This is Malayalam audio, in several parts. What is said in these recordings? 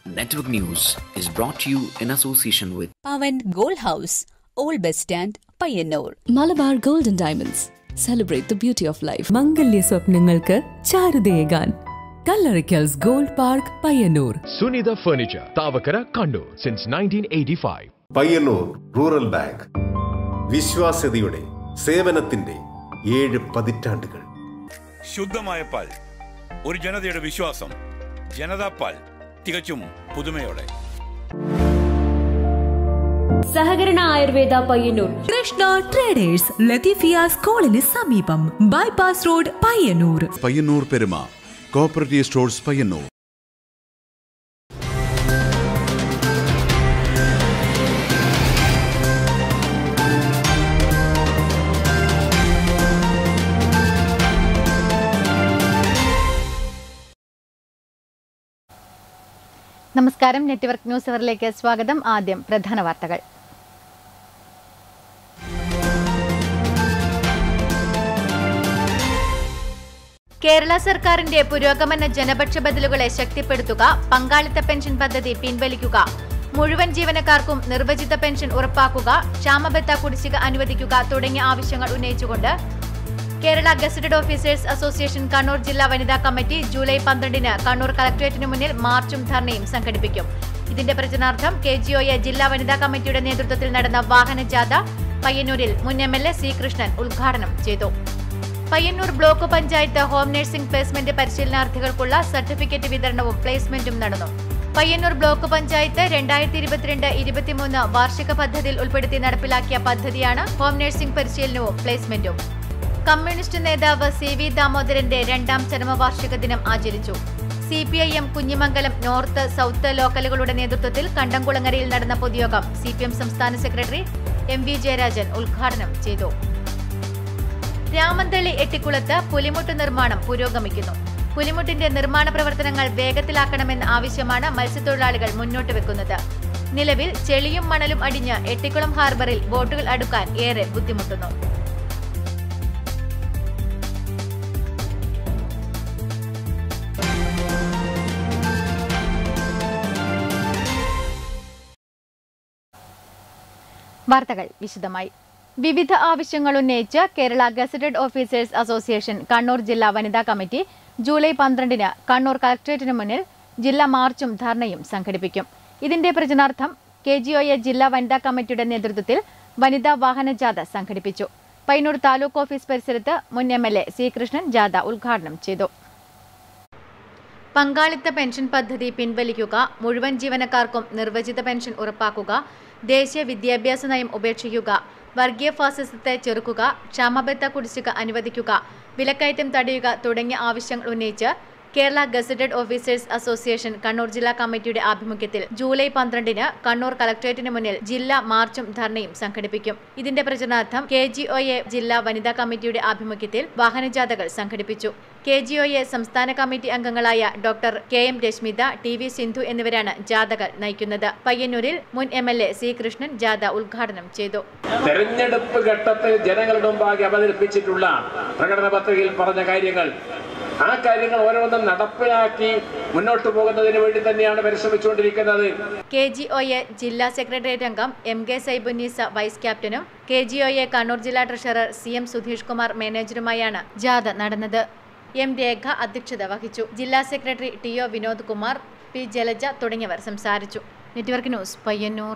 Network News is brought to you in association with Pavan gold house old bus stand Payyanur Malabar golden diamonds celebrate the beauty of life മംഗല്യ സ്വപ്നങ്ങൾക്ക് ചാരുതയേകാൻ കല്ലറിക്കൽസ് gold park Payyanur Sunitha Furniture, Tavakara, Kannur since 1985. Payyanur rural bank വിശ്വാസ്യതയുടെ സേവനത്തിന്റെ ഏഴ് പതിറ്റാണ്ടുകൾ ശുദ്ധമായ പാൽ ഒരു ജനതയുടെ വിശ്വാസം ജനതാ പാൽ തികച്ചും പുതുമയോടെ സഹകരണ ആയുർവേദ പയ്യന്നൂർ കൃഷ്ണ ട്രേഡേഴ്സ് ലത്തീഫിയ സ്കൂളിന് സമീപം ബൈപ്പാസ് റോഡ് പയ്യന്നൂർ പയ്യന്നൂർ പെരുമ കോപ്പറേറ്റീവ് സ്റ്റോഴ്സ് പയ്യന്നൂർ നമസ്കാരം നെറ്റ്വർക്ക് ന്യൂസ് അവറിലേക്ക് സ്വാഗതം ആദ്യം പ്രധാന വാർത്തകൾ കേരള സർക്കാരിന്റെ പുരോഗമന ജനപക്ഷ ബദലുകളെ ശക്തിപ്പെടുത്തുക പങ്കാളിത്ത പെൻഷൻ പദ്ധതി പിൻവലിക്കുക മുഴുവൻ ജീവനക്കാർക്കും നിർവചിത പെൻഷൻ ഉറപ്പാക്കുക ക്ഷാമബത്ത കുടിശ്ശിക അനുവദിക്കുക തുടങ്ങിയ ആവശ്യങ്ങൾ ഉന്നയിച്ചുകൊണ്ട് Kerala gazetted officers association Kannur ജില്ലാ വനിതാ കമ്മിറ്റി ജൂലൈ പന്ത്രണ്ടിന് കണ്ണൂർ കളക്ടറേറ്റിന് മുന്നിൽ മാർച്ചും ധർണയും സംഘടിപ്പിക്കും ഇതിന്റെ പ്രചരണാർത്ഥം കെ ജി ഒ ജില്ലാ വനിതാ കമ്മിറ്റിയുടെ നേതൃത്വത്തിൽ നടന്ന വാഹന ജാഥ പയ്യന്നൂരിൽ മുൻ M L A C Krishnan ഉദ്ഘാടനം ചെയ്തു Payyanur block panchayat home nursing placement പരിശീലനാർത്ഥികൾക്കുള്ള സർട്ടിഫിക്കറ്റ് വിതരണവും പ്ലേസ്മെന്റും നടന്നു പയ്യന്നൂർ ബ്ലോക്ക് പഞ്ചായത്ത് രണ്ടായിരത്തി ഇരുപത്തിരണ്ട് ഇരുപത്തിമൂന്ന് വാർഷിക പദ്ധതിയിൽ ഉൾപ്പെടുത്തി നടപ്പിലാക്കിയ പദ്ധതിയാണ് ഹോം നഴ്സിംഗ് പരിശീലനവും പ്ലേസ്മെന്റും കമ്മ്യൂണിസ്റ്റ് നേതാവ് സി വി ദാമോദരന്റെ രണ്ടാം ചരമവാർഷിക ദിനം ആചരിച്ചു C P I M Kunhimangalam north south ലോക്കലുകളുടെ നേതൃത്വത്തിൽ കണ്ടംകുളങ്ങരയിൽ നടന്ന പൊതുയോഗം സി പി എം സംസ്ഥാന സെക്രട്ടറി എം വി ജയരാജൻ ഉദ്ഘാടനം ചെയ്തു രാമന്തളി എട്ടിക്കുളത്ത് പുലിമുട്ട് നിർമ്മാണം പുരോഗമിക്കുന്നു പുലിമുട്ടിന്റെ നിർമ്മാണ പ്രവർത്തനങ്ങൾ വേഗത്തിലാക്കണമെന്ന ആവശ്യമാണ് മത്സ്യത്തൊഴിലാളികൾ മുന്നോട്ട് വെക്കുന്നത് നിലവിൽ ചെളിയും മണലും അടിഞ്ഞ് എട്ടിക്കുളം ഹാർബറിൽ ബോട്ടുകൾ അടുക്കാൻ ഏറെ ബുദ്ധിമുട്ടുന്നു വാർത്തകൾ വിശദമായി വിവിധ ആവശ്യങ്ങൾ ഉന്നയിച്ച് Kerala gazetted officers association Kannur ജില്ലാ വനിതാ കമ്മിറ്റി ജൂലൈ പന്ത്രണ്ടിന് കണ്ണൂർ കളക്ടറേറ്റിന് മുന്നിൽ ജില്ലാ മാർച്ചും ധർണയും സംഘടിപ്പിക്കും ഇതിന്റെ പ്രചരണാർത്ഥം കെ ജി ഒ എ ജില്ലാ വനിതാ കമ്മിറ്റിയുടെ നേതൃത്വത്തിൽ വനിതാ വാഹന ജാഥ സംഘടിപ്പിച്ചു പയ്യന്നൂർ താലൂക്ക് ഓഫീസ് പരിസരത്ത് മുൻ M L A C Krishnan ജാഥ ഉദ്ഘാടനം ചെയ്തു പങ്കാളിത്ത പെൻഷൻ പദ്ധതി പിൻവലിക്കുക മുഴുവൻ ജീവനക്കാർക്കും നിർവചിത പെൻഷൻ ഉറപ്പാക്കുക ദേശീയ വിദ്യാഭ്യാസ നയം ഉപേക്ഷിക്കുക വർഗീയ ഫാസിസത്തെ ചെറുക്കുക ക്ഷാമബത്ത കുടിശ്ശിക അനുവദിക്കുക വിലക്കയറ്റം തടയുക തുടങ്ങിയ ആവശ്യങ്ങൾ ഉന്നയിച്ച് Kerala gazetted officers association Kannur ജില്ലാ കമ്മിറ്റിയുടെ ആഭിമുഖ്യത്തിൽ ജൂലൈ പന്ത്രണ്ടിന് കണ്ണൂർ കളക്ടറേറ്റിന് മുന്നിൽ ജില്ലാ മാർച്ചും ധർണയും സംഘടിപ്പിക്കും ഇതിന്റെ പ്രചരണാർത്ഥം കെ ജി ഒ എ ജില്ലാ വനിതാ കമ്മിറ്റിയുടെ ആഭിമുഖ്യത്തിൽ വാഹനജാഥകൾ സംഘടിപ്പിച്ചു കെ ജി ഒ എ സംസ്ഥാന കമ്മിറ്റി അംഗങ്ങളായ doctor K M Reshmitha T V Sindhu എന്നിവരാണ് ജാഥകൾ നയിക്കുന്നത് പയ്യന്നൂരിൽ മുൻ M L A C Krishnan ജാഥ ഉദ്ഘാടനം ചെയ്തു തെരഞ്ഞെടുപ്പ് ഘട്ടത്തിൽ ജനങ്ങളുടെ മുമ്പാകെ അവതരിപ്പിച്ചിട്ടുള്ള പ്രകടന പത്രികയിൽ പറഞ്ഞ കാര്യങ്ങൾ ആ കാര്യങ്ങൾ ഓരോന്നും നടപ്പിലാക്കി മുന്നോട്ട് പോകുന്നതിന് വേണ്ടി തന്നെയാണ് പരിശ്രമിച്ചുകൊണ്ടിരിക്കുന്നത് കെ ജി ഒ എ ജില്ലാ സെക്രട്ടേറിയറ്റ് അംഗം എം കെ സൈബുന്നീസ വൈസ് ക്യാപ്റ്റനും K G O A Kannur ജില്ലാ treasurer C M Sudheesh Kumar മാനേജറുമായാണ് ജാഥ നടന്നത് എം രേഖ അധ്യക്ഷത വഹിച്ചു ജില്ലാ secretary T O Vinod Kumar P Jalaja തുടങ്ങിയവർ സംസാരിച്ചു network news Payyanur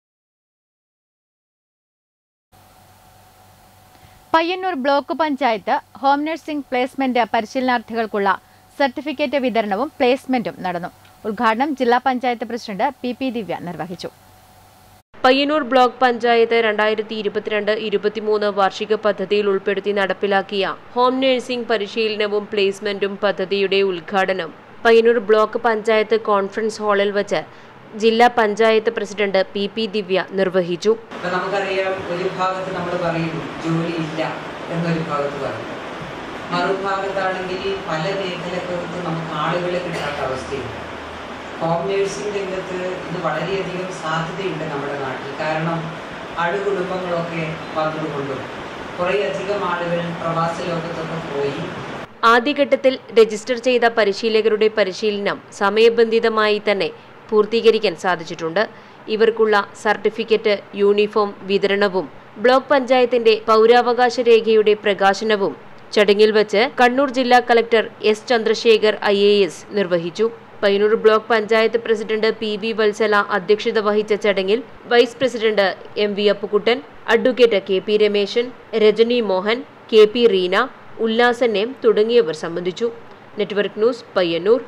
Payyanur block panchayat home nursing placement പരിശീലനാർത്ഥികൾക്കുള്ള സർട്ടിഫിക്കറ്റ് വിതരണവും പ്ലേസ്മെന്റും നടന്നു ഉദ്ഘാടനം ജില്ലാ panchayat president P P Divya നിർവഹിച്ചു പയ്യന്നൂർ ബ്ലോക്ക് പഞ്ചായത്ത് രണ്ടായിരത്തി ഇരുപത്തിരണ്ട് ഇരുപത്തിമൂന്ന് വാർഷിക പദ്ധതിയിൽ ഉൾപ്പെടുത്തി നടപ്പിലാക്കിയ ഹോം നഴ്സിംഗ് പരിശീലനവും പ്ലേസ്മെന്റും പദ്ധതിയുടെ ഉദ്ഘാടനം പയ്യന്നൂർ ബ്ലോക്ക് പഞ്ചായത്ത് കോൺഫറൻസ് ഹാളിൽ വച്ച് ജില്ലാ panchayat president P P Divya നിർവഹിച്ചു ഇപ്പൊ നമുക്കറിയാം ഒരു ഭാഗത്ത് നമ്മൾ പറയും ജോലിയില്ല എന്നൊരു ഭാഗത്ത് പറയും മറുഭാഗത്താണെങ്കിൽ പല മേഖലക്കകത്ത് നമുക്ക് ആളുകളെ കിട്ടാത്ത അവസ്ഥയുണ്ട് ഹോം നേഴ്സിംഗ് രംഗത്ത് ഇത് വളരെയധികം സാധ്യതയുണ്ട് നമ്മുടെ നാട്ടിൽ കാരണം അണുകുടുംബങ്ങളൊക്കെ വന്നതുകൊണ്ടും കുറേയധികം ആളുകൾ പ്രവാസ ലോകത്തൊക്കെ പോയി ആദ്യഘട്ടത്തിൽ രജിസ്റ്റർ ചെയ്ത പരിശീലകരുടെ പരിശീലനം സമയബന്ധിതമായി തന്നെ പൂർത്തീകരിക്കാൻ സാധിച്ചിട്ടുണ്ട് ഇവർക്കുള്ള സർട്ടിഫിക്കറ്റ് യൂണിഫോം വിതരണവും ബ്ലോക്ക് പഞ്ചായത്തിന്റെ പൗരാവകാശ രേഖയുടെ പ്രകാശനവും ചടങ്ങിൽ വച്ച് കണ്ണൂർ ജില്ലാ collector S Chandrasekhar I A S നിർവഹിച്ചു Payyanur block panchayat president P V Vatsala അധ്യക്ഷത വഹിച്ച ചടങ്ങിൽ vice president M V Appukuttan advocate K P Rameshan Rajani Mohan K P Reena Ullasan M തുടങ്ങിയവർ സംബന്ധിച്ചു നെറ്റ്വർക്ക് ന്യൂസ് പയ്യന്നൂർ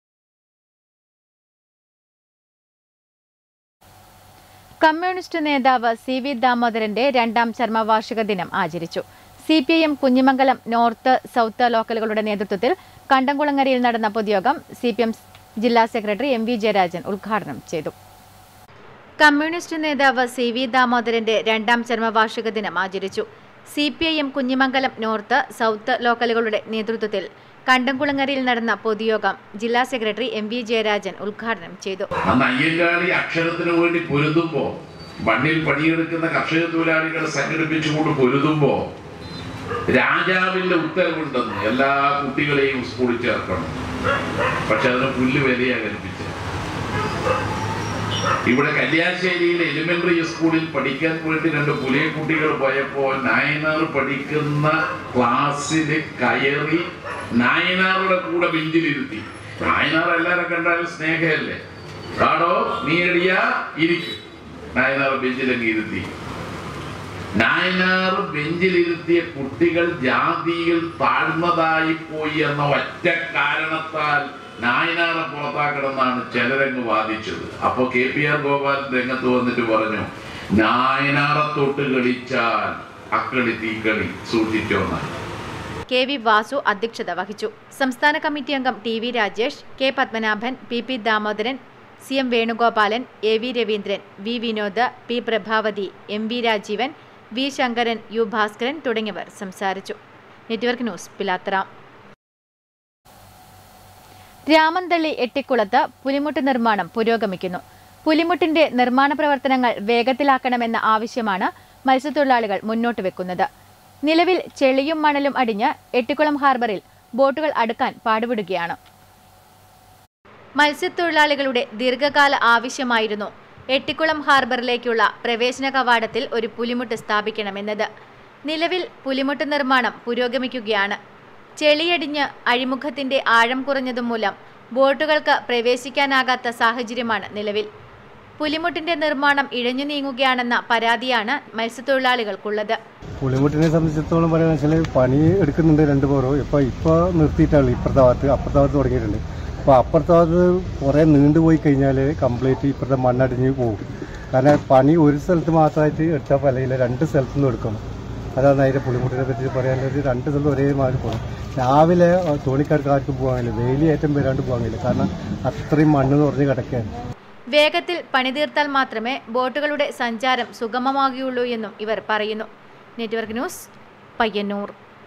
കമ്മ്യൂണിസ്റ്റ് നേതാവ് സി വി ദാമോദരന്റെ രണ്ടാം ചരമവാർഷിക ദിനം ആചരിച്ചു C P I M Kunhimangalam north south ലോക്കലുകളുടെ നേതൃത്വത്തിൽ കണ്ടംകുളങ്ങരയിൽ നടന്ന പൊതുയോഗം സി പി എം ജില്ലാ സെക്രട്ടറി എം വി ജയരാജൻ ഉദ്ഘാടനം ചെയ്തു കമ്മ്യൂണിസ്റ്റ് നേതാവ് സി വി ദാമോദരന്റെ രണ്ടാം ചരമവാർഷിക ദിനം ആചരിച്ചു C P I M Kunhimangalam north south ലോക്കലുകളുടെ നേതൃത്വത്തിൽ കണ്ടംകുളങ്ങരയിൽ നടന്ന പൊതുയോഗം ജില്ലാ സെക്രട്ടറി എം വി ജയരാജൻ ഉദ്ഘാടനം ചെയ്തു അന്ന് അയ്യങ്കാളി അക്ഷരത്തിന് വേണ്ടി പൊരുതുമ്പോ മണ്ണിൽ പണിയെടുക്കുന്ന കർഷക തൊഴിലാളികളെ സംഘടിപ്പിച്ചുകൊണ്ട് പൊരുതുമ്പോ രാജാവിന്റെ ഉത്തരവുണ്ടെന്ന് എല്ലാ കുട്ടികളെയും സ്കൂളിൽ ചേർക്കണം പക്ഷെ അതിന് പുല്ല് വിലയാ കൽപ്പിച്ചത് ഇവിടെ കല്യാശ്ശേരിയിലെ എലിമെന്ററി സ്കൂളിൽ പഠിക്കാൻ വേണ്ടി രണ്ട് പുലിയ കുട്ടികൾ പോയപ്പോ നായനാർ പഠിക്കുന്ന ക്ലാസ്സിൽ കയറി നായനാറുടെ കൂടെ ബെഞ്ചിലിരുത്തി നായനാർ എല്ലാരെ കണ്ടാലും സ്നേഹമല്ലേ കാടോ നീ എടിയ ഇരിക്കും നായനാർ ബെഞ്ചിലങ്ങ് ഇരുത്തി നായനാർ ബെഞ്ചിലിരുത്തിയ കുട്ടികൾ ജാതിയിൽ താഴ്ന്നതായി പോയി എന്ന ഒറ്റ കാരണത്താൽ നായനാറെ പുറത്താക്കണമെന്നാണ് ചിലരങ്ങ് വാദിച്ചത് അപ്പൊ കെ പി ആർ ഗോപാലൻ രംഗത്ത് വന്നിട്ട് പറഞ്ഞു നായനാറെ തൊട്ട് കളിച്ചാൽ അക്കളി തീക്കളി സൂക്ഷിച്ചോന്നാണ് കെ വി വാസു അധ്യക്ഷത വഹിച്ചു സംസ്ഥാന കമ്മിറ്റി അംഗം T V Rajesh K Padmanabhan P P Damodaran C M Venugopalan A V Raveendran V Vinod P Prabhavathi M V Rajeevan V Sankaran U Bhaskaran തുടങ്ങിയവർ സംസാരിച്ചു നെറ്റ്വർക്ക് ന്യൂസ് പിലാത്തറ രാമന്തള്ളി എട്ടിക്കുളത്ത് പുലിമുട്ട് നിർമ്മാണം പുരോഗമിക്കുന്നു പുലിമുട്ടിന്റെ നിർമ്മാണ പ്രവർത്തനങ്ങൾ വേഗത്തിലാക്കണമെന്ന ആവശ്യമാണ് മത്സ്യത്തൊഴിലാളികൾ മുന്നോട്ട് വെക്കുന്നത് നിലവിൽ ചെളിയും മണലും അടിഞ്ഞ് എട്ടിക്കുളം ഹാർബറിൽ ബോട്ടുകൾ അടുക്കാൻ പാടുപെടുകയാണ് മത്സ്യത്തൊഴിലാളികളുടെ ദീർഘകാല ആവശ്യമായിരുന്നു എട്ടിക്കുളം ഹാർബറിലേക്കുള്ള പ്രവേശന കവാടത്തിൽ ഒരു പുലിമുട്ട് സ്ഥാപിക്കണമെന്നത് നിലവിൽ പുലിമുട്ട് നിർമ്മാണം പുരോഗമിക്കുകയാണ് ചെളിയടിഞ്ഞ് അഴിമുഖത്തിന്റെ ആഴം കുറഞ്ഞതും മൂലം ബോട്ടുകൾക്ക് പ്രവേശിക്കാനാകാത്ത സാഹചര്യമാണ് നിലവിൽ പുലിമുട്ടിന്റെ നിർമ്മാണം ഇഴഞ്ഞു നീങ്ങുകയാണെന്ന പരാതിയാണ് മത്സ്യത്തൊഴിലാളികൾക്കുള്ളത് പുളിമുട്ടിനെ സംബന്ധിച്ചിടത്തോളം പറയുക വെച്ചാൽ പണി എടുക്കുന്നുണ്ട് രണ്ട് പേരും ഇപ്പോൾ ഇപ്പോൾ നിർത്തിയിട്ടാണ് ഇപ്പുറത്തെ ഭാഗത്ത് അപ്പുറത്തെ ഭാഗത്ത് തുടങ്ങിയിട്ടുണ്ട് അപ്പോൾ അപ്പുറത്തെ ഭാഗത്ത് കുറേ നീണ്ടുപോയി കഴിഞ്ഞാൽ കംപ്ലീറ്റ് ഇപ്പുറത്തെ മണ്ണടിഞ്ഞ് പോകും കാരണം പണി ഒരു സ്ഥലത്ത് മാത്രമായിട്ട് എടുത്താൽ പലയില്ല രണ്ട് സ്ഥലത്തു നിന്നും എടുക്കണം അതാണ് അതിൻ്റെ പുളിമുട്ടിനെ പറ്റി പറയാനുള്ളത് രണ്ട് സ്ഥലം ഒരേ മാതിരി പോകണം രാവിലെ തോണിക്കാർക്ക് ആർക്കും പോകാനില്ല വെയിലേറ്റം വരാണ്ട് പോകാനില്ല കാരണം അത്രയും മണ്ണ് നിറഞ്ഞ് കിടക്കുകയാണ് വേഗത്തിൽ പണി തീർത്താൽ മാത്രമേ ബോട്ടുകളുടെ സഞ്ചാരം സുഗമമാകുകയുള്ളൂ എന്നും ഇവർ പറയുന്നു നെറ്റ്വർക്ക് ന്യൂസ് പയ്യന്നൂർ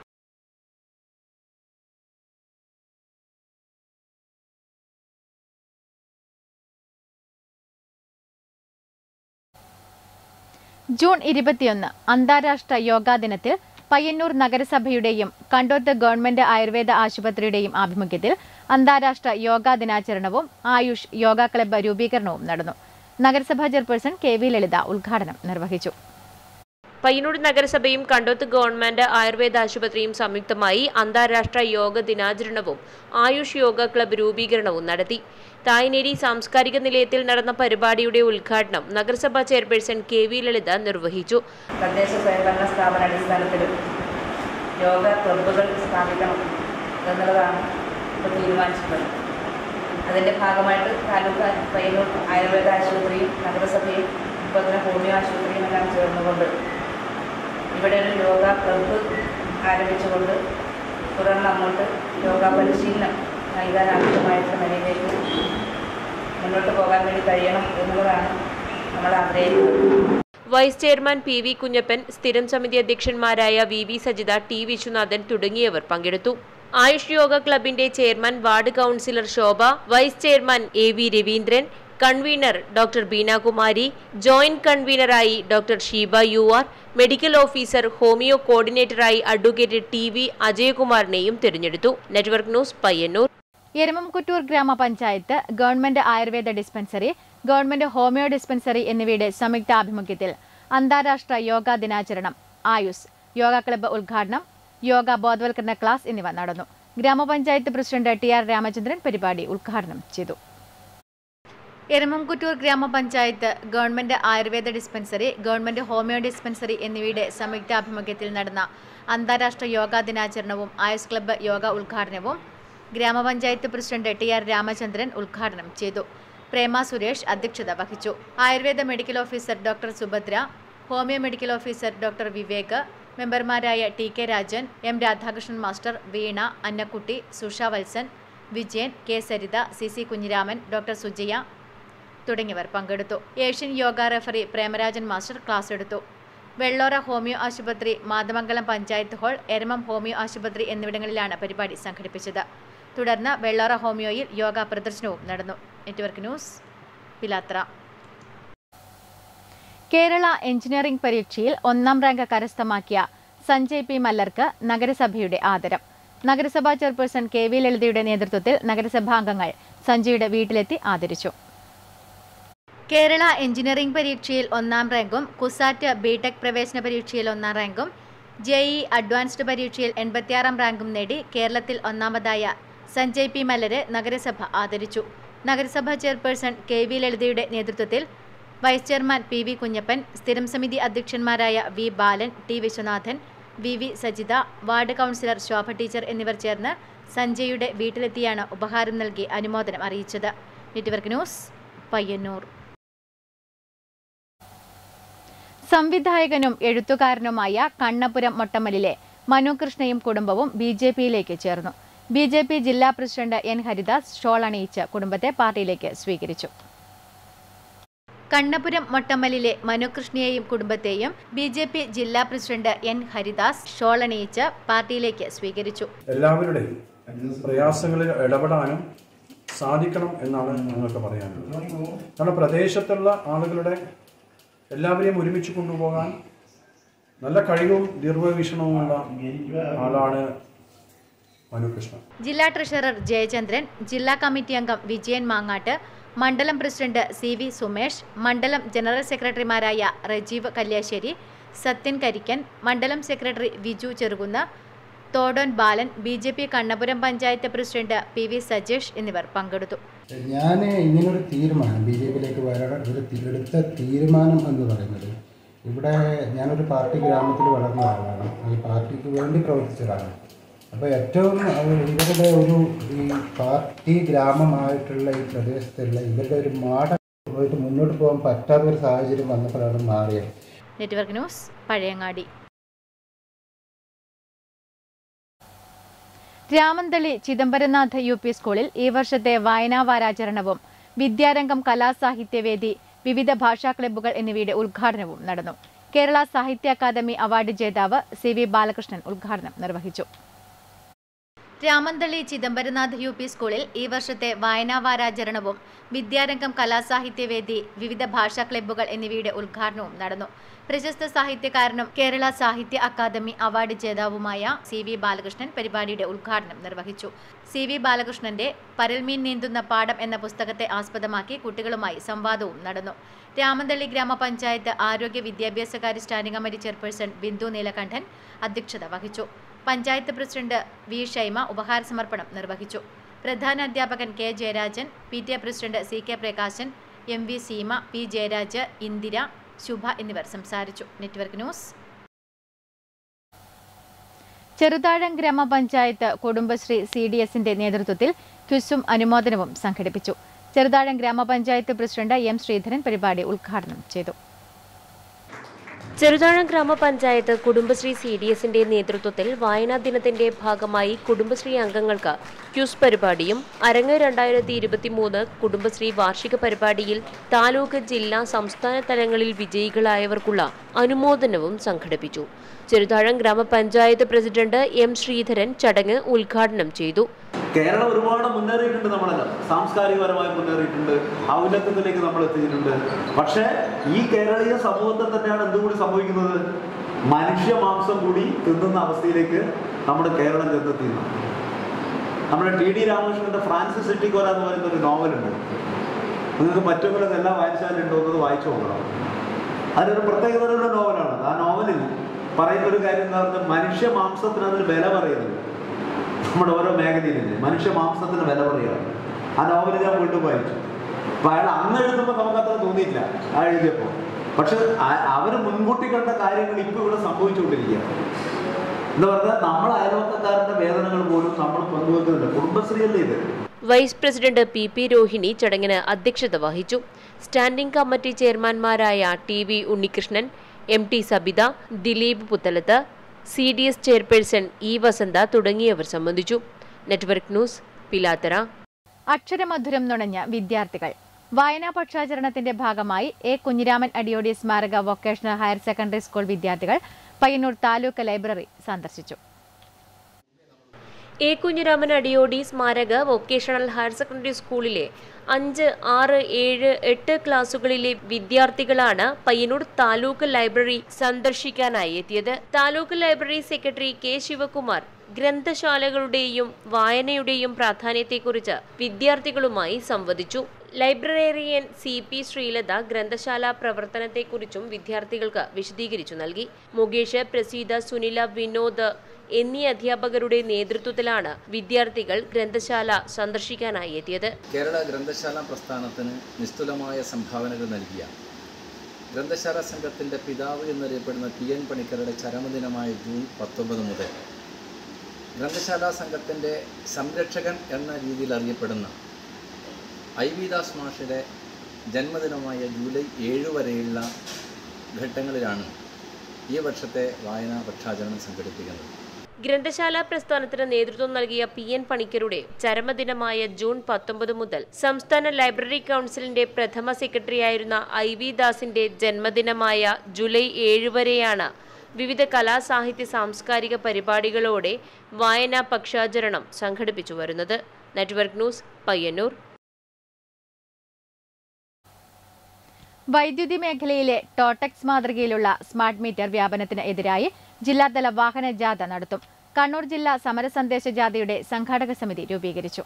ജൂൺ ഇരുപത്തിയൊന്ന് അന്താരാഷ്ട്ര യോഗാ ദിനത്തിൽ പയ്യന്നൂർ നഗരസഭയുടെയും കണ്ടോത്ത് ഗവൺമെന്റ് ആയുർവേദ ആശുപത്രിയുടെയും ആഭിമുഖ്യത്തിൽ അന്താരാഷ്ട്ര യോഗാ ദിനാചരണവും ആയുഷ് യോഗ ക്ലബ്ബ് രൂപീകരണവും നടന്നു നഗരസഭാ ചെയർപേഴ്സൺ കെ വി ലളിത ഉദ്ഘാടനം നിർവഹിച്ചു പയ്യന്നൂർ നഗരസഭയും കണ്ടോത്ത് ഗവൺമെന്റ് ആയുർവേദ ആശുപത്രിയും സംയുക്തമായി അന്താരാഷ്ട്ര യോഗ ദിനാചരണവും ആയുഷ് യോഗ ക്ലബ്ബ് രൂപീകരണവും നടത്തി തായനേരി സാംസ്കാരിക നിലയത്തിൽ നടന്ന പരിപാടിയുടെ ഉദ്ഘാടനം നഗരസഭാ ചെയർപേഴ്സൺ കെ വി ലളിത നിർവഹിച്ചു തദ്ദേശ സ്വയംഭരണ സ്ഥാപന അടിസ്ഥാനത്തിലും യോഗ ക്ലബ്ബുകൾ സ്ഥാപിക്കണം എന്നുള്ളതാണ് ഇപ്പോൾ തീരുമാനിച്ചിട്ടുള്ളത് അതിൻ്റെ ഭാഗമായിട്ട് താലൂക്ക് പയ്യന്നൂർ ആയുർവേദ ആശുപത്രിയും നഗരസഭയും ഇപ്പോൾ തന്നെ ഹോമിയോ ആശുപത്രിയും എല്ലാം ചേർന്നുകൊണ്ട് ഇവിടെ ഒരു യോഗ ക്ലബ്ബ് ആരംഭിച്ചുകൊണ്ട് തുടർന്ന് അങ്ങോട്ട് യോഗ പരിശീലനം നൽകാൻ ആവശ്യമായിട്ടുള്ള നിലയിലേക്ക് മുന്നോട്ട് പോകാൻ വേണ്ടി കഴിയണം എന്നുള്ളതാണ് നമ്മൾ ആഗ്രഹിക്കുന്നത് vice chairman P V Kunhappan സ്ഥിരം സമിതി അധ്യക്ഷന്മാരായ V V Sajitha T Viswanathan തുടങ്ങിയവർ പങ്കെടുത്തു ആയുഷ് യോഗ ക്ലബിന്റെ chairman ward councillor Shobha vice chairman A V Raveendran convener doctor Beenakumari joint കൺവീനറായി doctor Sheeba U R medical officer homeo കോർഡിനേറ്ററായി അഡ്വക്കേറ്റ് ടി വി അജയകുമാറിനെയും തിരഞ്ഞെടുത്തു നെറ്റ്വർക്ക് ന്യൂസ് പയ്യന്നൂർ എരമംകുറ്റൂർ ഗ്രാമപഞ്ചായത്ത് government Ayurveda dispensary government homeo dispensary എന്നിവയുടെ സംയുക്ത ആഭിമുഖ്യത്തിൽ അന്താരാഷ്ട്ര യോഗാ ദിനാചരണം ആയുസ് യോഗ ക്ലബ്ബ് ഉദ്ഘാടനം യോഗ ബോധവൽക്കരണ ക്ലാസ് എന്നിവ നടന്നു ഗ്രാമപഞ്ചായത്ത് പ്രസിഡന്റ് ടി ആർ രാമചന്ദ്രൻ പരിപാടി ഉദ്ഘാടനം ചെയ്തു എരമംകുറ്റൂർ ഗ്രാമപഞ്ചായത്ത് government Ayurveda dispensary government homeo dispensary എന്നിവയുടെ സംയുക്താഭിമുഖ്യത്തിൽ നടന്ന അന്താരാഷ്ട്ര യോഗാ ദിനാചരണവും ആയുസ് ക്ലബ്ബ് യോഗ ഉദ്ഘാടനവും ഗ്രാമപഞ്ചായത്ത് പ്രസിഡന്റ് ടി ആർ രാമചന്ദ്രൻ ഉദ്ഘാടനം ചെയ്തു പ്രേമ സുരേഷ് അധ്യക്ഷത വഹിച്ചു Ayurveda medical officer doctor Subhadra homeo medical officer doctor Vivek മെമ്പർമാരായ T K Rajan M Radhakrishnan master Veena Annakutty Susha Valsan Vijayan K Saritha C C Kunhiraman doctor Sujaya തുടങ്ങിയവർ പങ്കെടുത്തു Asian yoga referee Premarajan master class എടുത്തു വെള്ളോറ ഹോമിയോ ആശുപത്രി മാതമംഗലം പഞ്ചായത്ത് ഹാൾ എരമം ഹോമിയോ ആശുപത്രി എന്നിവിടങ്ങളിലാണ് പരിപാടി സംഘടിപ്പിച്ചത് തുടർന്ന് വെള്ളോറ ഹോമിയോയിൽ യോഗ പ്രദർശനവും നടന്നു network news Pilathara Kerala engineering പരീക്ഷയിൽ ഒന്നാം റാങ്ക് കരസ്ഥമാക്കിയ സഞ്ജയ് പി മല്ലർക്ക് നഗരസഭയുടെ ആദരം നഗരസഭാ ചെയർപേഴ്സൺ കെ വി ലളിതയുടെ നേതൃത്വത്തിൽ നഗരസഭാംഗങ്ങൾ സഞ്ജയുടെ വീട്ടിലെത്തി ആദരിച്ചു കേരള എഞ്ചിനീയറിംഗ് പരീക്ഷയിൽ ഒന്നാം റാങ്കും കുസാറ്റ് ബിടെക് പ്രവേശന പരീക്ഷയിൽ ഒന്നാം റാങ്കും ജെഇ അഡ്വാൻസ്ഡ് പരീക്ഷയിൽ എൺപത്തിയാറാം റാങ്കും നേടി കേരളത്തിൽ ഒന്നാമതായ സഞ്ജയ് പി മല്ലരെ നഗരസഭ ആദരിച്ചു നഗരസഭാ ചെയർപേഴ്സൺ കെ വി ലളിതയുടെ നേതൃത്വത്തിൽ vice chairman P V Kunhappan സ്ഥിരം സമിതി അധ്യക്ഷന്മാരായ V Balan T Viswanathan V V Sajitha ward councillor Shobha teacher എന്നിവർ ചേർന്ന് സഞ്ജയുടെ വീട്ടിലെത്തിയാണ് ഉപഹാരം നൽകി അനുമോദനം അറിയിച്ചത് നെറ്റ്വർക്ക് ന്യൂസ് പയ്യന്നൂർ സംവിധായകനും എഴുത്തുകാരനുമായ കണ്ണപുരം മൊട്ടമ്മലിലെ മനു കൃഷ്ണയും കുടുംബവും ബി ജെ പിയിലേക്ക് ചേർന്നു ബി ജെ പി ജില്ലാ പ്രസിഡന്റ് എൻ ഹരിദാസ് ഷോൾ അണിയിച്ച് കുടുംബത്തെ പാർട്ടിയിലേക്ക് സ്വീകരിച്ചു കണ്ണപുരം മൊട്ടമ്മലിലെ മനുകൃഷ്ണയെയും കുടുംബത്തെയും ബി ജെ പി ജില്ലാ പ്രസിഡന്റ് എൻ ഹരിദാസ് ഷോൾ അണിയിച്ച് പാർട്ടിയിലേക്ക് സ്വീകരിച്ചു എല്ലാവരുടെയും പ്രയാസങ്ങളിൽ ഇടപെടാനും സാധിക്കണം എന്നാണ് ഞങ്ങൾക്ക് പറയാനുള്ളത് കാരണം പ്രദേശത്തുള്ള ആളുകളുടെ എല്ലാവരെയും ഒരുമിച്ച് കൊണ്ടുപോകാൻ നല്ല കഴിവും ദീർഘവീക്ഷണവുമുള്ള ആളാണ് മനുകൃഷ്ണൻ ജില്ലാ ട്രഷറർ ജയചന്ദ്രൻ ജില്ലാ കമ്മിറ്റി അംഗം വിജയൻ മാങ്ങാട്ട് മണ്ഡലം പ്രസിഡന്റ് സി വി സുമേഷ് മണ്ഡലം ജനറൽ സെക്രട്ടറിമാരായ റജീവ് കല്യാശ്ശേരി സത്യൻ കരിക്കൻ മണ്ഡലം secretary Viju Cherukunnu Thodon Balan B J P Kannapuram panchayat president P V Sajesh എന്നിവർ പങ്കെടുത്തു ഞാൻ ഇങ്ങനൊരു തീരുമാനം ബി ജെ പിയിലേക്ക് വരാൻ ഒരു തി- എടുത്ത തീരുമാനം എന്ന് പറയുന്നത് ഇവിടെ ഞാനൊരു പാർട്ടി ഗ്രാമത്തിൽ വളർന്ന ആളാണ് ഈ പാർട്ടിക്ക് വേണ്ടി പ്രവർത്തിച്ച ഒരാളാണ് അപ്പോൾ ഏറ്റവും അത് ഇവരുടെ ഒരു ഈ പാർട്ടി ഗ്രാമമായിട്ടുള്ള ഈ പ്രദേശത്തുള്ള ഇവരുടെ ഒരു മാട പോയിട്ട് മുന്നോട്ട് പോകാൻ പറ്റാത്ത ഒരു സാഹചര്യം വന്നപ്പോഴാണ് മാറിയത് network news Pazhayangadi Ramanthali Chidambaranath U P സ്കൂളിൽ ഈ വർഷത്തെ വായനാ വാരാചരണവും വിദ്യാരംഗം കലാസാഹിത്യവേദി വിവിധ ഭാഷാ ക്ലബ്ബുകൾ എന്നിവയുടെ ഉദ്ഘാടനവും നടന്നു കേരള സാഹിത്യ അക്കാദമി അവാർഡ് ജേതാവ് സി വി ബാലകൃഷ്ണൻ ഉദ്ഘാടനം നിർവഹിച്ചു രാമന്തളി ചിദംബരനാഥ് യു പി സ്കൂളിൽ ഈ വർഷത്തെ വായനാ വാരാചരണവും വിദ്യാരംഗം കലാസാഹിത്യവേദി വിവിധ ഭാഷാ ക്ലബ്ബുകൾ എന്നിവയുടെ ഉദ്ഘാടനവും നടന്നു പ്രശസ്ത സാഹിത്യകാരനും കേരള സാഹിത്യ അക്കാദമി അവാർഡ് ജേതാവുമായ സി വി ബാലകൃഷ്ണൻ പരിപാടിയുടെ ഉദ്ഘാടനം നിർവഹിച്ചു സി വി ബാലകൃഷ്ണന്റെ പരൽമീൻ നീന്തുന്ന പാഠം എന്ന പുസ്തകത്തെ ആസ്പദമാക്കി കുട്ടികളുമായി സംവാദവും നടന്നു രാമന്തള്ളി ഗ്രാമപഞ്ചായത്ത് ആരോഗ്യ വിദ്യാഭ്യാസകാര്യ standing committee chairperson Bindu Neelakantan അധ്യക്ഷത വഹിച്ചു പഞ്ചായത്ത് പ്രസിഡന്റ് വി ഷൈമ ഉപഹാര സമർപ്പണം നിർവഹിച്ചു പ്രധാന അധ്യാപകൻ K Jayarajan P T A president C K Prakashan M V Seema P Jayaraj Indira Shubha എന്നിവർ സംസാരിച്ചു നെറ്റ്വർക്ക് ന്യൂസ് ചെറുതാഴം ഗ്രാമപഞ്ചായത്ത് കുടുംബശ്രീ സി ഡി എസിന്റെ നേതൃത്വത്തിൽ ക്വിസും അനുമോദനവും സംഘടിപ്പിച്ചു ചെറുതാഴം ഗ്രാമപഞ്ചായത്ത് പ്രസിഡന്റ് എം ശ്രീധരൻ പരിപാടി ഉദ്ഘാടനം ചെയ്തു ചെറുതാഴം ഗ്രാമപഞ്ചായത്ത് കുടുംബശ്രീ സി ഡി എസിന്റെ നേതൃത്വത്തിൽ വായനാ ദിനത്തിന്റെ ഭാഗമായി കുടുംബശ്രീ അംഗങ്ങൾക്ക് ക്യൂസ് പരിപാടിയും അരങ്ങ് രണ്ടായിരത്തി ഇരുപത്തിമൂന്ന് കുടുംബശ്രീ വാർഷിക പരിപാടിയിൽ താലൂക്ക് ജില്ലാ സംസ്ഥാന തലങ്ങളിൽ വിജയികളായവർക്കുള്ള അനുമോദനവും സംഘടിപ്പിച്ചു ചെറുതാഴം ഗ്രാമപഞ്ചായത്ത് പ്രസിഡന്റ് എം ശ്രീധരൻ ചടങ്ങ് ഉദ്ഘാടനം ചെയ്തു കേരളം ഒരുപാട് മുന്നേറിയിട്ടുണ്ട് നമ്മളെല്ലാം സാംസ്കാരികപരമായി മുന്നേറിയിട്ടുണ്ട് ഔന്നത്യത്തിലേക്ക് നമ്മൾ എത്തിയിട്ടുണ്ട് പക്ഷേ ഈ കേരളീയ സമൂഹത്തിൽ തന്നെയാണ് എന്തുകൂടി സംഭവിക്കുന്നത് മനുഷ്യ മാംസം കൂടി തിന്നുന്ന അവസ്ഥയിലേക്ക് നമ്മുടെ കേരളം ചെന്നെത്തിയിരുന്നു നമ്മുടെ ടി ഡി രാമകൃഷ്ണന്റെ ഫ്രാൻസിസ് സിറ്റിക്കോല എന്ന് പറയുന്ന ഒരു നോവലുണ്ട് നിങ്ങൾക്ക് പറ്റുമെങ്കിൽ എല്ലാ വായനശാലുണ്ടോ എന്നത് വായിച്ചു നോക്കണം അതിനൊരു പ്രത്യേകതയുള്ള നോവലാണ് ആ നോവലിൽ പറയുന്ന ഒരു കാര്യം എന്താ പറഞ്ഞാൽ മനുഷ്യ മാംസത്തിന് അതിന് വില പറയുന്നുണ്ട് നമ്മുടെ ഓരോ മേഖലയിലില്ലേ മനുഷ്യ മാംസത്തിന് വില പറയുകയാണ് ആ നോവൽ ഞാൻ വീണ്ടും വായിച്ചു അപ്പൊ അയാൾ അന്ന് എഴുതുമ്പോൾ നമുക്ക് അത്ര തോന്നിയില്ല ആ എഴുതിയപ്പോൾ പക്ഷെ അവർ മുൻകൂട്ടി കണ്ട കാര്യങ്ങൾ ഇപ്പൊ ഇവിടെ സംഭവിച്ചുകൊണ്ടിരിക്കുകയാണ് എന്ന് പറഞ്ഞാൽ നമ്മൾ അയൽവക്കക്കാരന്റെ വേദനകൾ പോലും നമ്മൾ പങ്കുവെക്കുന്നുണ്ട് കുടുംബശ്രീയല്ലേ ഇത് vice president P P Rohini ചടങ്ങിന് അധ്യക്ഷത വഹിച്ചു സ്റ്റാൻഡിംഗ് കമ്മിറ്റി ചെയർമാൻമാരായ T V Unnikrishnan M T Sabitha Dileep Puthalath C D S chairperson E Vasantha തുടങ്ങിയവർ സംബന്ധിച്ചു നെറ്റ്വർക്ക് ന്യൂസ് പിലാത്തറ അക്ഷരമധുരം നുണഞ്ഞ വിദ്യാർത്ഥികൾ വായനാ പക്ഷാചരണത്തിന്റെ ഭാഗമായി എ കുഞ്ഞിരാമൻ അടിയോടി സ്മാരക വൊക്കേഷണൽ ഹയർ സെക്കൻഡറി സ്കൂൾ വിദ്യാർത്ഥികൾ പയ്യന്നൂർ താലൂക്ക് ലൈബ്രറി സന്ദർശിച്ചു എ കുഞ്ഞിരാമൻ അടിയോടി സ്മാരക വൊക്കേഷണൽ ഹയർ സെക്കൻഡറി സ്കൂളിലെ അഞ്ച് ആറ് ഏഴ് എട്ട് ക്ലാസുകളിലെ വിദ്യാർത്ഥികളാണ് പയ്യന്നൂർ താലൂക്ക് ലൈബ്രറി സന്ദർശിക്കാനായി എത്തിയത് taluk library secretary K Sivakumar ഗ്രന്ഥശാലകളുടെയും വായനയുടെയും പ്രാധാന്യത്തെക്കുറിച്ച് വിദ്യാർത്ഥികളുമായി സംവദിച്ചു ലൈബ്രറേറിയൻ സി പി ശ്രീലത ഗ്രന്ഥശാല പ്രവർത്തനത്തെക്കുറിച്ചും വിദ്യാർത്ഥികൾക്ക് വിശദീകരിച്ചു നൽകി മുകേഷ് പ്രസീത സുനില വിനോദ് എന്നീ അധ്യാപകരുടെ നേതൃത്വത്തിലാണ് വിദ്യാർത്ഥികൾ ഗ്രന്ഥശാല സന്ദർശിക്കാനായി എത്തിയത് കേരള ഗ്രന്ഥശാല പ്രസ്ഥാനത്തിന് നിസ്തുലമായ സംഭാവനകൾ നൽകിയ ഗ്രന്ഥശാല സംഘത്തിൻ്റെ പിതാവ് എന്നറിയപ്പെടുന്ന പി എൻ പണിക്കരുടെ ചരമദിനമായ ജൂൺ പത്തൊമ്പത് മുതൽ ഗ്രന്ഥശാല സംഘത്തിൻ്റെ സംരക്ഷകൻ എന്ന രീതിയിൽ അറിയപ്പെടുന്ന ഐ വി ദാസ് മാഷിയുടെ ജന്മദിനമായ ജൂലൈ ഏഴ് വരെയുള്ള ഘട്ടങ്ങളിലാണ് ഈ വർഷത്തെ വായനാ പക്ഷാചരണം സംഘടിപ്പിക്കുന്നത് ഗ്രന്ഥശാല പ്രസ്ഥാനത്തിന് നേതൃത്വം നൽകിയ പി എൻ പണിക്കരുടെ ചരമദിനമായ ജൂൺ പത്തൊമ്പത് മുതൽ സംസ്ഥാന ലൈബ്രറി കൗൺസിലിന്റെ പ്രഥമ സെക്രട്ടറിയായിരുന്ന ഐ വി ദാസിന്റെ ജന്മദിനമായ ജൂലൈ ഏഴ് വരെയാണ് വിവിധ കലാ സാഹിത്യ സാംസ്കാരിക പരിപാടികളോടെ വായനാ പക്ഷാചരണം സംഘടിപ്പിച്ചു വരുന്നത് നെറ്റ്വർക്ക് ന്യൂസ് പയ്യന്നൂർ വൈദ്യുതി മേഖലയിലെ ടോട്ടക്സ് മാതൃകയിലുള്ള സ്മാർട്ട് മീറ്റർ വ്യാപനത്തിന് എതിരായി ജില്ലാതല വാഹന ജാഥ നടത്തും കണ്ണൂർ ജില്ലാ സമരസന്ദേശ ജാഥയുടെ സംഘാടക സമിതി രൂപീകരിച്ചു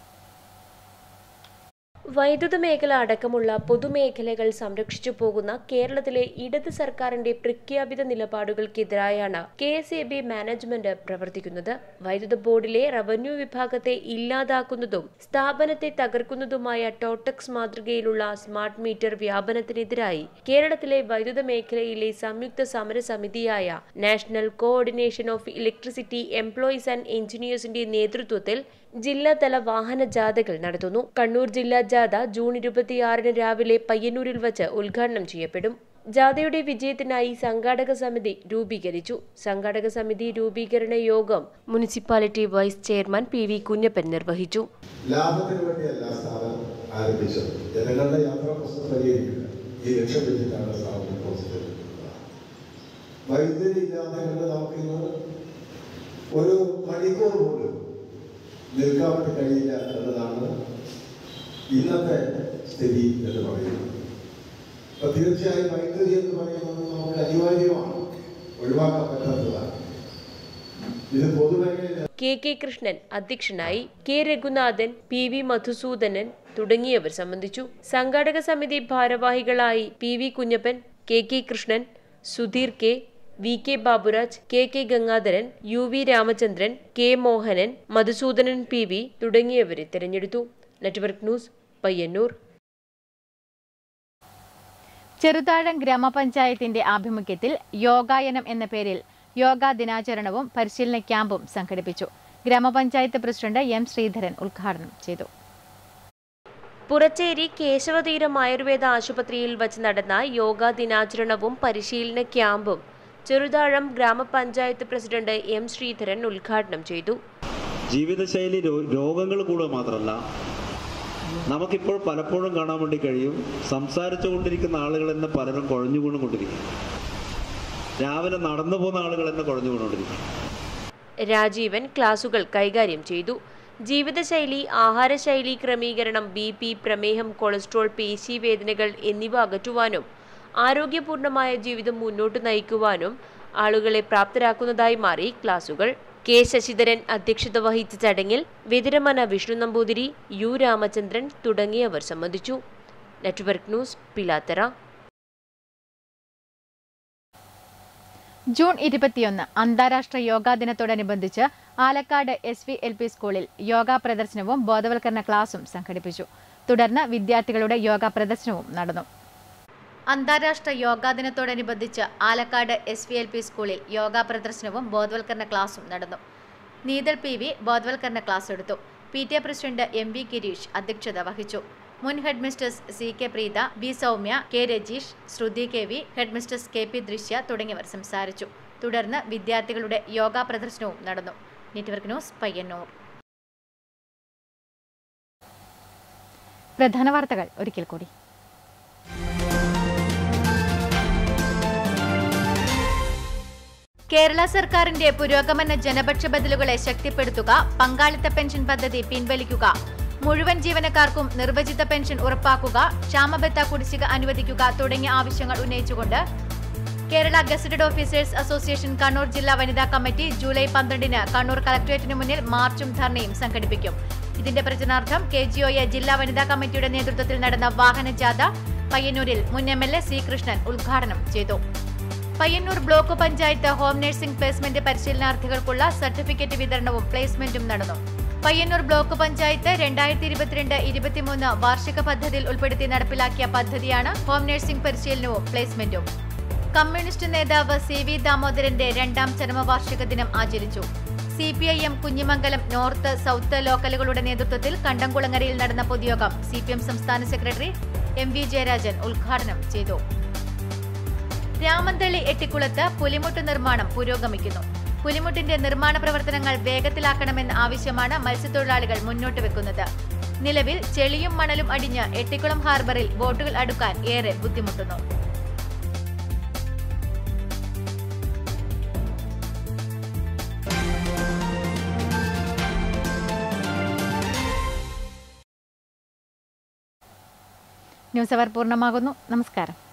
വൈദ്യുത മേഖല അടക്കമുള്ള പൊതുമേഖലകൾ സംരക്ഷിച്ചു പോകുന്ന കേരളത്തിലെ ഇടത് സർക്കാരിന്റെ പ്രഖ്യാപിത നിലപാടുകൾക്കെതിരായാണ് K S E B management പ്രവർത്തിക്കുന്നത് വൈദ്യുത ബോർഡിലെ റവന്യൂ വിഭാഗത്തെ ഇല്ലാതാക്കുന്നതും സ്ഥാപനത്തെ തകർക്കുന്നതുമായ ടോട്ടക്സ് മാതൃകയിലുള്ള സ്മാർട്ട് മീറ്റർ വ്യാപനത്തിനെതിരായി കേരളത്തിലെ വൈദ്യുത മേഖലയിലെ സംയുക്ത സമരസമിതിയായ national coordination of electricity employees and എഞ്ചിനീയേഴ്സിന്റെ നേതൃത്വത്തിൽ ജില്ലാതല വാഹന ജാഥകൾ നടത്തുന്നു കണ്ണൂർ ജില്ലാ ജാഥ ജൂൺ ഇരുപത്തിയാറിന് രാവിലെ പയ്യന്നൂരിൽ വച്ച് ഉദ്ഘാടനം ചെയ്യപ്പെടും ജാഥയുടെ വിജയത്തിനായി സംഘാടക സമിതി രൂപീകരിച്ചു സംഘാടക സമിതി രൂപീകരണ യോഗം municipality vice chairman P V Kunhappan നിർവഹിച്ചു ലാഭത്തിന് വേണ്ടിയല്ല സ്ഥാപനം ആരംഭിച്ചത് ജനങ്ങളുടെ യാത്രാ പ്രശ്നം പരിഹരിക്കുക ഈ ലക്ഷ്യം വെച്ചിട്ടാണ് സ്ഥാപനം പ്രവർത്തിച്ചത് വൈദ്യുതി ഇല്ലാതെ കൊണ്ട് നമുക്കിന്ന് ഒരു മണിക്കൂർ പോലും നിൽക്കാൻ വേണ്ടി കഴിയില്ല എന്നതാണ് ഇന്നത്തെ സ്ഥിതി എന്ന് പറയുന്നത് അപ്പൊ തീർച്ചയായും വൈദ്യുതി എന്ന് പറയുന്നത് നമുക്ക് അനിവാര്യമാണ് ഒഴിവാക്കാൻ പറ്റാത്തതാണ് ഇത് പൊതുമേഖലയിലെ കെ കെ കൃഷ്ണൻ അധ്യക്ഷനായി K Raghunathan P V Madhusoodanan തുടങ്ങിയവർ സംബന്ധിച്ചു സംഘാടക സമിതി ഭാരവാഹികളായി P V Kunhappan K K Krishnan Sudheer K V K Baburaj K K Gangadharan U V Ramachandran K Mohanan Madhusoodanan P V തുടങ്ങിയവരെ തിരഞ്ഞെടുത്തു നെറ്റ്വർക്ക് ന്യൂസ് പയ്യന്നൂർ ചെറുതാഴം ഗ്രാമപഞ്ചായത്തിന്റെ ആഭിമുഖ്യത്തിൽ യോഗായനം എന്ന പേരിൽ യോഗാ ദിനാചരണവും പരിശീലന ക്യാമ്പും സംഘടിപ്പിച്ചു ഗ്രാമപഞ്ചായത്ത് പ്രസിഡന്റ് എം ശ്രീധരൻ ഉദ്ഘാടനം ചെയ്തു പുറച്ചേരി കേശവതീരം ആയുർവേദ ആശുപത്രിയിൽ വച്ച് നടന്ന യോഗാ ദിനാചരണവും പരിശീലന ക്യാമ്പും ചെറുതാഴം ഗ്രാമപഞ്ചായത്ത് പ്രസിഡന്റ് എം ശ്രീധരൻ ഉദ്ഘാടനം ചെയ്തു ജീവിതശൈലി രോഗങ്ങൾ കൂടുക മാത്രമല്ല നമുക്കിപ്പോൾ പലപ്പോഴും കാണാൻ വേണ്ടി കഴിയും സംസാരിച്ചു കൊണ്ടിരിക്കുന്ന ആളുകൾ എന്ന് പലരും കുഴഞ്ഞു വീണുകൊണ്ടിരിക്കും രാവിലെ നടന്നു പോകുന്ന ആളുകൾ എന്ന് കുഴഞ്ഞു വീണുകൊണ്ടിരിക്കും രാജീവൻ ക്ലാസുകൾ കൈകാര്യം ചെയ്തു ജീവിതശൈലി ആഹാരശൈലി ക്രമീകരണം ബി പി പ്രമേഹം കൊളസ്ട്രോൾ പേശീവേദനകൾ എന്നിവ അകറ്റുവാനും ആരോഗ്യപൂർണമായ ജീവിതം മുന്നോട്ട് നയിക്കുവാനും ആളുകളെ പ്രാപ്തരാക്കുന്നതായി മാറി ക്ലാസുകൾ കെ ശശിധരൻ അധ്യക്ഷത വഹിച്ച ചടങ്ങിൽ വിതിരമന വിഷ്ണു നമ്പൂതിരി യു രാമചന്ദ്രൻ തുടങ്ങിയവർ സംബന്ധിച്ചു നെറ്റ്വർക്ക് ന്യൂസ് പിലാത്തറ ജൂൺ ഇരുപത്തിയൊന്ന് അന്താരാഷ്ട്ര യോഗാ ദിനത്തോടനുബന്ധിച്ച് Alakkad S V L P സ്കൂളിൽ യോഗാ പ്രദർശനവും ബോധവൽക്കരണ ക്ലാസും സംഘടിപ്പിച്ചു തുടർന്ന് വിദ്യാർത്ഥികളുടെ യോഗാ പ്രദർശനവും നടന്നു അന്താരാഷ്ട്ര യോഗാ ദിനത്തോടനുബന്ധിച്ച് Alakkad S V L P സ്കൂളിൽ യോഗാ പ്രദർശനവും ബോധവൽക്കരണ ക്ലാസും നടന്നു നീതൽ പി വി ബോധവൽക്കരണ ക്ലാസ് എടുത്തു P T A president M V Gireesh അധ്യക്ഷത വഹിച്ചു മുൻ head mistress C K Preetha B Soumya K Rajeesh Shruthi K V head mistress K P Drishya തുടങ്ങിയവർ സംസാരിച്ചു തുടർന്ന് വിദ്യാർത്ഥികളുടെ യോഗാ പ്രദർശനവും നടന്നു നെറ്റ്വർക്ക് ന്യൂസ് പയ്യന്നൂർ പ്രധാന വാർത്തകൾ ഒരിക്കൽ കൂടി കേരള സർക്കാരിന്റെ പുരോഗമന ജനപക്ഷ ബദലുകളെ ശക്തിപ്പെടുത്തുക പങ്കാളിത്ത പെൻഷൻ പദ്ധതി പിൻവലിക്കുക മുഴുവൻ ജീവനക്കാർക്കും നിർവചിത പെൻഷൻ ഉറപ്പാക്കുക ക്ഷാമബത്ത കുടിശ്ശിക അനുവദിക്കുക തുടങ്ങിയ ആവശ്യങ്ങൾ ഉന്നയിച്ചുകൊണ്ട് Kerala gazetted officers association Kannur ജില്ലാ വനിതാ കമ്മിറ്റി ജൂലൈ പന്ത്രണ്ടിന് കണ്ണൂർ കളക്ടറേറ്റിന് മുന്നിൽ മാർച്ചും ധർണയും സംഘടിപ്പിക്കും ഇതിന്റെ പ്രചരണാർത്ഥം കെ ജി ഒ എ ജില്ലാ വനിതാ കമ്മിറ്റിയുടെ നേതൃത്വത്തിൽ നടന്ന വാഹന ജാഥ പയ്യന്നൂരിൽ മുൻ M L A C Krishnan ഉദ്ഘാടനം ചെയ്തു Payyanur block panchayat home nursing placement പരിശീലനാർത്ഥികൾക്കുള്ള സർട്ടിഫിക്കറ്റ് വിതരണവും പ്ലേസ്മെന്റും നടന്നു പയ്യന്നൂർ ബ്ലോക്ക് പഞ്ചായത്ത് രണ്ടായിരത്തി ഇരുപത്തിരണ്ട് ഇരുപത്തിമൂന്ന് വാർഷിക പദ്ധതിയിൽ ഉൾപ്പെടുത്തി നടപ്പിലാക്കിയ പദ്ധതിയാണ് ഹോം നഴ്സിംഗ് പരിശീലനവും പ്ലേസ്മെന്റും കമ്മ്യൂണിസ്റ്റ് നേതാവ് സി വി ദാമോദരന്റെ രണ്ടാം ചരമവാർഷിക ദിനം ആചരിച്ചു C P I M Kunhimangalam north south ലോക്കലുകളുടെ നേതൃത്വത്തിൽ കണ്ടംകുളങ്ങരയിൽ നടന്ന പൊതുയോഗം സി പി എം സംസ്ഥാന സെക്രട്ടറി എം വി ജയരാജൻ ഉദ്ഘാടനം ചെയ്തു രാമന്തളി എട്ടിക്കുളത്ത് പുലിമുട്ട് നിർമ്മാണം പുരോഗമിക്കുന്നു പുലിമുട്ടിന്റെ നിർമ്മാണ പ്രവർത്തനങ്ങൾ വേഗത്തിലാക്കണമെന്ന ആവശ്യമാണ് മത്സ്യത്തൊഴിലാളികൾ മുന്നോട്ട് വെക്കുന്നത് നിലവിൽ ചെളിയും മണലും അടിഞ്ഞ് എട്ടിക്കുളം ഹാർബറിൽ ബോട്ടുകൾ അടുക്കാൻ ഏറെ ബുദ്ധിമുട്ടുന്നു ന്യൂസ് അവർ പൂർണ്ണമാകുന്നു നമസ്കാരം